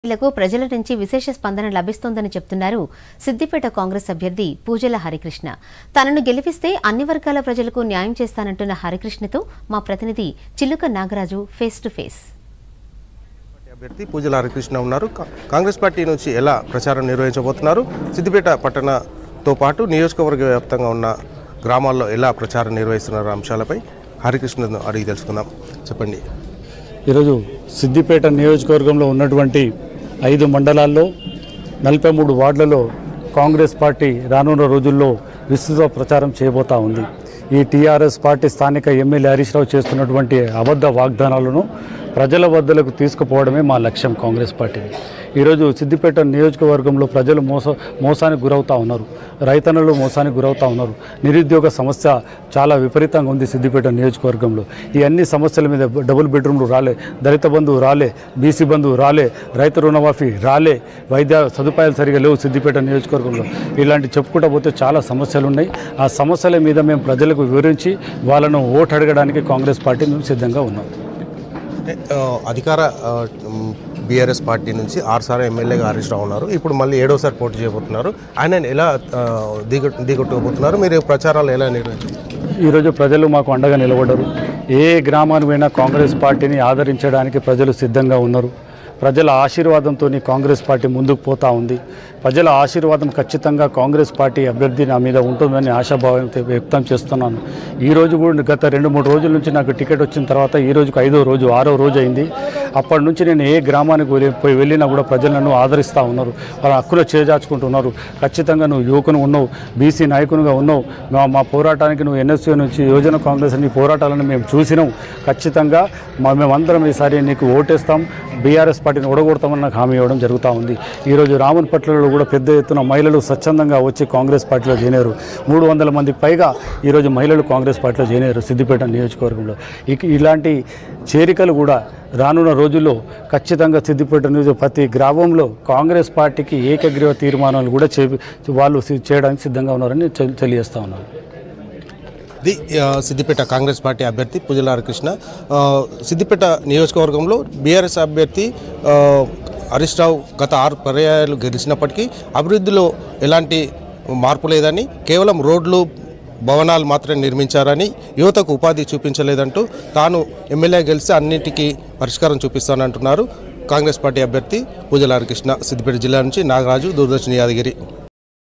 లకు ప్రజల నుంచి విశేష స్పందన లభిస్తోందని చెప్తున్నారు సిద్దిపేట కాంగ్రెస్ అభ్యర్థి పూజల హరికృష్ణ తనను గెలిపిస్తే అన్ని వర్గాల ప్రజలకు న్యాయం చేస్తానంటున్న హరికృష్ణతో మా ప్రతినిధి Chiluka Nagaraju face to face party అభ్యర్థి పూజల హరికృష్ణ ఉన్నారు కా- కాంగ్రెస్ పార్టీ నుంచి ఎలా ప్రచారం నిర్వహించబోతున్నారు సిద్దిపేట పట్టణతో పాటు నియోజకవర్గ వ్యాప్తంగా ఉన్న గ్రామాల్లో ఎలా ప్రచారం నిర్వహిస్తున్నారు అంశాలపై హరికృష్ణను అడిగి తెలుసుకుందాం చెప్పండి ఈరోజు సిద్దిపేట నియోజకవర్గంలో ఉన్నటువంటి ఐదు మండలాల్లో నలభై మూడు వార్డులలో కాంగ్రెస్ పార్టీ రానున్న రోజుల్లో విస్తృత ప్రచారం చేయబోతా ఉంది ఈ టీఆర్ఎస్ పార్టీ స్థానిక ఎమ్మెల్యే హరీష్ రావు చేస్తున్నటువంటి అబద్ధ వాగ్దానాలను ప్రజల వద్దలకు తీసుకుపోవడమే మా లక్ష్యం కాంగ్రెస్ పార్టీది ఈరోజు సిద్దిపేట నియోజకవర్గంలో ప్రజలు మోస మోసానికి గురవుతా ఉన్నారు రైతన్నలు మోసానికి గురవుతా ఉన్నారు నిరుద్యోగ సమస్య చాలా విపరీతంగా ఉంది సిద్దిపేట నియోజకవర్గంలో ఈ అన్ని సమస్యల మీద డబుల్ బెడ్రూమ్లు రాలే దళిత బంధువు రాలే బీసీ బంధువు రాలే రైతు రుణమాఫీ రాలే వైద్య సదుపాయాలు సరిగా లేవు సిద్దిపేట నియోజకవర్గంలో ఇలాంటి చెప్పుకుంటూ పోతే చాలా సమస్యలు ఉన్నాయి ఆ సమస్యల మీద మేము ప్రజలకు వివరించి వాళ్ళను ఓటు అడగడానికి కాంగ్రెస్ పార్టీ మేము సిద్ధంగా ఉన్నాం అంటే, ఆ, అధికార బీఆర్ఎస్ పార్టీ నుంచి ఆరుసారి ఎమ్మెల్యేగా హరీష్ రావు ఉన్నారు ఇప్పుడు మళ్ళీ ఏడోసారి పోటీ చేయబోతున్నారు ఆయన ఎలా ఆ, దిగ దిగొట్టుకోబోతున్నారు మీరు ప్రచారాలు ఎలా నిర్వహించారు ఈరోజు ప్రజలు మాకు అండగా నిలబడ్డారు ఏ గ్రామానికి పోయినా కాంగ్రెస్ పార్టీని ఆదరించడానికి ప్రజలు సిద్ధంగా ఉన్నారు ప్రజల ఆశీర్వాదంతో కాంగ్రెస్ పార్టీ ముందుకు పోతా ఉంది ప్రజల ఆశీర్వాదం ఖచ్చితంగా కాంగ్రెస్ పార్టీ అభ్యర్థి నా మీద ఉంటుందని ఆశాభావం వ్యక్తం చేస్తున్నాను ఈ రోజు కూడా గత రెండు మూడు రోజుల నుంచి నాకు టికెట్ వచ్చిన తర్వాత ఈ రోజుకు ఐదో రోజు ఆరో రోజు అయింది అప్పటి నుంచి నేను ఏ గ్రామానికి వెళ్ళి- పోయి వెళ్ళినా కూడా ప్రజలు నన్ను ఆదరిస్తూ ఉన్నారు వాళ్ళ హక్కులు చేజార్చుకుంటున్నారు ఖచ్చితంగా నువ్వు యువకును ఉన్నావు బీసీ నాయకునిగా ఉన్నావు మా మా పోరాటానికి నువ్వు ఎన్ఎస్యూ నుంచి యువజన కాంగ్రెస్ నీ పోరాటాలను మేము చూసినాం ఖచ్చితంగా మా మేమందరం ఈసారి నీకు ఓటేస్తాం బీఆర్ఎస్ పార్టీని ఓడగొడతామని నాకు హామీ ఇవ్వడం జరుగుతూ ఉంది ఈరోజు రామన్పట్లలో కూడా పెద్ద ఎత్తున మహిళలు స్వచ్ఛందంగా వచ్చి కాంగ్రెస్ పార్టీలో చేరారు మూడు వందల మందికి పైగా ఈరోజు మహిళలు కాంగ్రెస్ పార్టీలో చేరారు సిద్దిపేట నియోజకవర్గంలో ఇక ఇలాంటి చేరికలు కూడా రానున్న రోజుల్లో ఖచ్చితంగా సిద్దిపేట నియోజక ప్రతి గ్రామంలో కాంగ్రెస్ పార్టీకి ఏకగ్రీవ తీర్మానాలు కూడా చే వాళ్ళు సి- చేయడానికి సిద్ధంగా ఉన్నారని తె- తెలియజేస్తా ఉన్నాను ఇది ఆ, సిద్దిపేట కాంగ్రెస్ పార్టీ అభ్యర్థి పూజల హరికృష్ణ ఆ, సిద్దిపేట నియోజకవర్గంలో బీఆర్ఎస్ అభ్యర్థి ఆ, హరీష్ రావు గత ఆరు పర్యాయాలు గెలిచినప్పటికీ అభివృద్ధిలో ఎలాంటి మార్పు లేదని కేవలం రోడ్లు భవనాలు మాత్రమే నిర్మించారని యువతకు ఉపాధి చూపించలేదంటూ తాను ఎమ్మెల్యే గెలిస్తే అన్నింటికీ పరిష్కారం చూపిస్తానంటున్నారు కాంగ్రెస్ పార్టీ అభ్యర్థి పూజల హరికృష్ణ సిద్దిపేట జిల్లా నుంచి నాగరాజు దూరదర్శన్ యాదగిరి